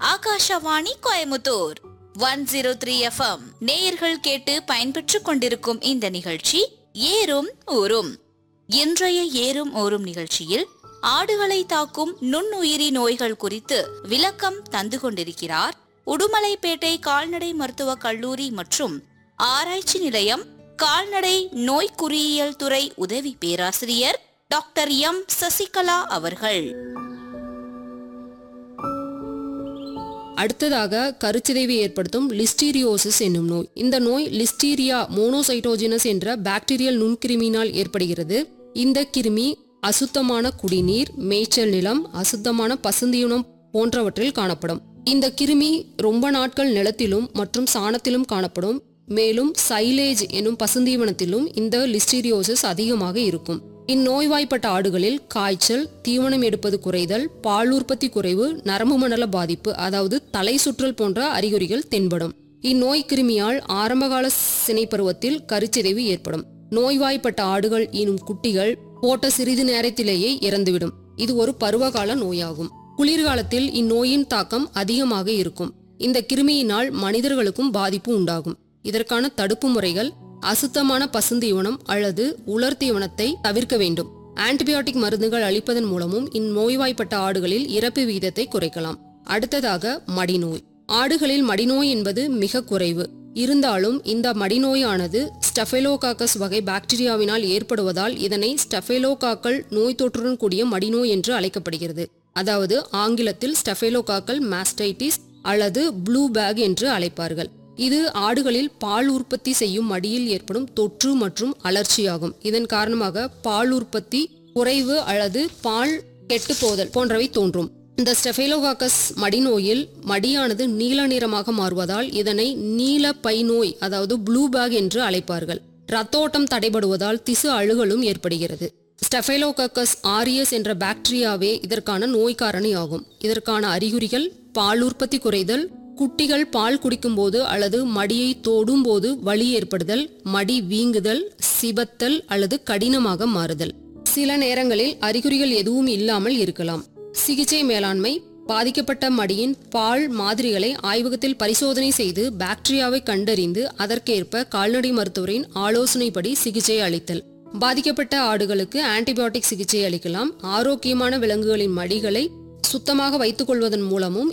Akashvani Coimbatore one zero three FM நேயர்கள் கேட்டு பயன்பெற்றுக் கொண்டிருக்கும் இந்த நிகழ்ச்சி ஏறும் ஊரும் இன்றைய ஏறும் ஊரும் நிகழ்ச்சியில் ஆடுகளை தாக்கும் நுண்ணுயிரி நோய்கள் குறித்து விளக்கம் தந்து கொண்டிருக்கிறார் உடுமலைப்பேட்டை கால்நடை மருத்துவக் கல்லூரி மற்றும் ஆராய்ச்சி நிலையம் கால்நடை நோய் குறியியல் துறை உதவி பேராசிரியர் டாக்டர் எம் சசிகலா அவர்கள் அடுத்ததாக கருச்சிதைவை ஏற்படுத்தும் லிஸ்டீரியோசிஸ் என்னும் நோய் இந்த நோய் லிஸ்டீரியா மோனோசைட்டோஜினஸ் என்ற பாக்டீரியல் நுண்கிருமியினால் ஏற்படுகிறது இந்த கிருமி அசுத்தமான குடிநீர் மேய்ச்சல் நிலம் அசுத்தமான பசுந்தீவனம் போன்றவற்றில் காணப்படும் இந்த கிருமி ரொம்ப நாட்கள் நிலத்திலும் மற்றும் சாணத்திலும் காணப்படும் மேலும் சைலேஜ் எனும் பசுந்தீவனத்திலும் இந்த லிஸ்டீரியோசிஸ் அதிகமாக இருக்கும் இந்நோய்வாய்ப்பட்ட ஆடுகளில் காய்ச்சல் தீவனம் எடுப்பது குறைதல் பால் உற்பத்தி குறைவு நரம்பு மண்டல பாதிப்பு அதாவது தலை சுற்றல் போன்ற அறிகுறிகள் தென்படும் இந்நோய் கிருமியால் ஆரம்பகால சினை பருவத்தில் கருச்சிதைவு ஏற்படும் நோய்வாய்ப்பட்ட ஆடுகள் ஈனும் குட்டிகள் போட்ட சிறிது நேரத்திலேயே இறந்துவிடும் இது ஒரு பருவகால நோயாகும் குளிர்காலத்தில் இந்நோயின் தாக்கம் அதிகமாக இருக்கும் இந்த கிருமியினால் மனிதர்களுக்கும் பாதிப்பு உண்டாகும் இதற்கான தடுப்பு முறைகள் அசுத்தமான பசுந்தீவனம் அல்லது உலர் தீவனத்தை தவிர்க்க வேண்டும் ஆன்டிபயோட்டிக் மருந்துகள் அளிப்பதன் மூலமும் இந்நோய்வாய்ப்பட்ட ஆடுகளில் இறப்பு விகிதத்தை குறைக்கலாம் அடுத்ததாக மடிநோய் ஆடுகளில் மடிநோய் என்பது மிக குறைவு இருந்தாலும் இந்த மடிநோயானது ஸ்டெஃபெலோகாக்கஸ் வகை பாக்டீரியாவினால் ஏற்படுவதால் இதனை ஸ்டெஃபெலோகாக்கல் நோய் தொற்றுடன் கூடிய மடிநோய் என்று அழைக்கப்படுகிறது அதாவது ஆங்கிலத்தில் ஸ்டெஃபெலோகாக்கல் மாஸ்டைட்டிஸ் அல்லது ப்ளூ பேக் என்று அழைப்பார்கள் இது ஆடுகளில் பால் உற்பத்தி செய்யும் மடியில் ஏற்படும் தொற்று மற்றும் அலர்ச்சியாகும் இதன் காரணமாக பால் உற்பத்தி குறைவு அல்லது பால் கெட்டுப்போதல் போன்றவை தோன்றும் இந்த ஸ்டெஃபைலோகாக்கஸ் மடிநோயில் மடியானது நீல நிறமாக மாறுவதால் இதனை நீல பை நோய் அதாவது ப்ளூ பேக் என்று அழைப்பார்கள் ரத்த ஓட்டம் தடைபடுவதால் திசு அழுகலும் ஏற்படுகிறது ஸ்டெஃபைலோகாக்கஸ் ஆரியஸ் என்ற பாக்டீரியாவே இதற்கான நோய் காரணி ஆகும் இதற்கான அறிகுறிகள் பால் உற்பத்தி குறைதல் குட்டிகள் பால் குடிக்கும்போது அல்லது மடியை தொடும்போது வலி ஏற்படுதல் மடி வீங்குதல் சிபத்தல் அல்லது கடினமாக மாறுதல் சில நேரங்களில் அறிகுறிகள் எதுவும் இல்லாமல் இருக்கலாம் சிகிச்சை மேலாண்மை பாதிக்கப்பட்ட மடியின் பால் மாதிரிகளை ஆய்வகத்தில் பரிசோதனை செய்து பாக்டீரியாவை கண்டறிந்து அதற்கேற்ப கால்நடை மருத்துவரின் ஆலோசனைப்படி சிகிச்சை அளித்தல் பாதிக்கப்பட்ட ஆடுகளுக்கு ஆன்டிபயோட்டிக் சிகிச்சை அளிக்கலாம் ஆரோக்கியமான விலங்குகளின் மடிகளை சுத்தமாக வைத்துக் கொள்வதன் மூலமும்